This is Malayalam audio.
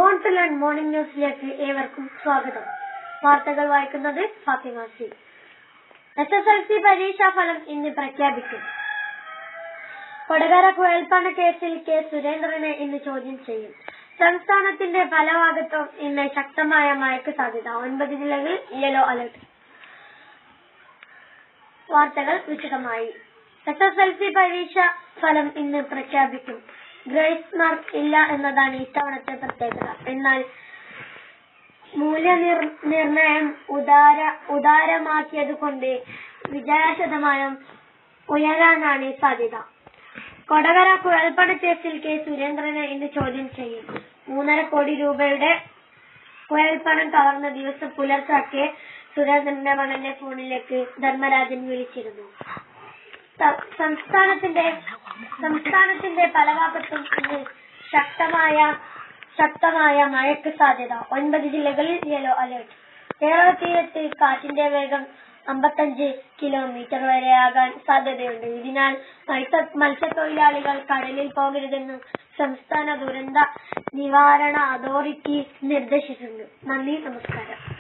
ബോൺ ടു ലേൺ മോർണിംഗ് ന്യൂസിലേക്ക് ഏവർക്കും സ്വാഗതം വാർത്തകൾ വായിക്കുന്നത് Fathima C S S L C പരീക്ഷാ ഫലം ഇന്ന് പ്രഖ്യാപിക്കും കൊടകര കുഴൽപ്പണ കേസിൽ കെ സുരേന്ദ്രനെ ഇന്ന് ചോദ്യം ചെയ്യും സംസ്ഥാനത്തിന്റെ പല ഭാഗത്തും ഇന്ന് ശക്തമായ മഴയ്ക്ക് സാധ്യത ഒൻപത് ജില്ലകളിൽ യെല്ലോ അലർട്ട് വാർത്തകൾ വിശദമായി എസ് എസ് എൽ സി പരീക്ഷ ഫലം ഇന്ന് പ്രഖ്യാപിക്കും ഗ്രേസ് മാർക്ക് ഇല്ല എന്നതാണ് ഇത്തവണത്തെ പ്രത്യേകത എന്നാൽ മൂല്യനിർണയം ഉദാര ഉദാരമാക്കിയതുകൊണ്ട് വിജയ ശതമാനം ഉയരാനാണ് സാധ്യത കൊടകര കുഴൽപ്പണ കേസിൽ കെ സുരേന്ദ്രനെ ഇന്ന് ചോദ്യം ചെയ്യും മൂന്നര കോടി രൂപയുടെ കുഴൽപ്പണം കവർന്ന ദിവസം പുലർച്ചെ സുരേന്ദ്രന്റെ മകന്റെ ഫോണിലേക്ക് ധർമ്മരാജൻ വിളിച്ചിരുന്നു സ- സംസ്ഥാനത്തിന്റെ സംസ്ഥാനത്തിന്റെ പല ഭാഗത്തും ഇന്ന് ശക്തമായ ശക്തമായ മഴയ്ക്ക് സാധ്യത ഒൻപത് ജില്ലകളിൽ യെല്ലോ അലർട്ട് കേരള തീരത്ത് കാറ്റിന്റെ വേഗം അമ്പത്തഞ്ച് കിലോമീറ്റർ വരെയാകാൻ സാധ്യതയുണ്ട് ഇതിനാൽ മത്സ്യ മത്സ്യത്തൊഴിലാളികൾ കടലിൽ പോകരുതെന്നും സംസ്ഥാന ദുരന്ത നിവാരണ അതോറിറ്റി നിർദ്ദേശിച്ചിട്ടുണ്ട് നന്ദി നമസ്കാരം